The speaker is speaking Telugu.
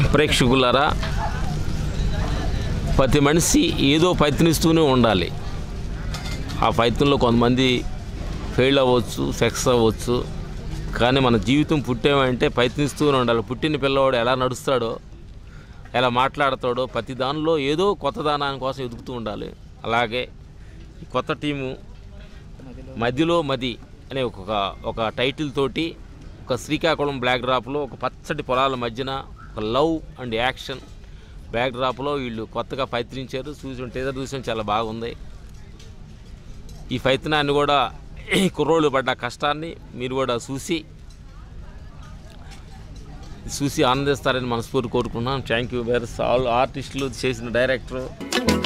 ప్రేక్షకులారా ప్రతి మనిషి ఏదో ప్రయత్నిస్తూనే ఉండాలి ఆ ప్రయత్నంలో కొంతమంది ఫెయిల్ అవ్వచ్చు సక్సెస్ అవ్వచ్చు కానీ మన జీవితం పుట్టామంటే ప్రయత్నిస్తూనే ఉండాలి పుట్టిన పిల్లవాడు ఎలా నడుస్తాడో ఎలా మాట్లాడతాడో ప్రతి దానిలో ఏదో కొత్త దానాని కోసం ఎదుగుతూ ఉండాలి అలాగే ఈ కొత్త టీము మధ్యలో మది అనే ఒక ఒక టైటిల్ తోటి ఒక శ్రీకాకుళం బ్లాక్ డ్రాప్లో ఒక పచ్చటి పొలాల మధ్యన ఒక లవ్ అండ్ యాక్షన్ బ్యాక్ డ్రాప్లో వీళ్ళు కొత్తగా ప్రయత్నించారు చూసిన టీజర్ చూసిన చాలా బాగుంది ఈ ప్రయత్నాన్ని కూడా ఈ కుర్రోళ్ళు పడ్డ కష్టాన్ని మీరు కూడా చూసి చూసి ఆనందిస్తారని మనస్ఫూర్తి కోరుకుంటున్నాను థ్యాంక్ యూ వెరీ ఆల్ ఆర్టిస్టులు చేసిన డైరెక్టర్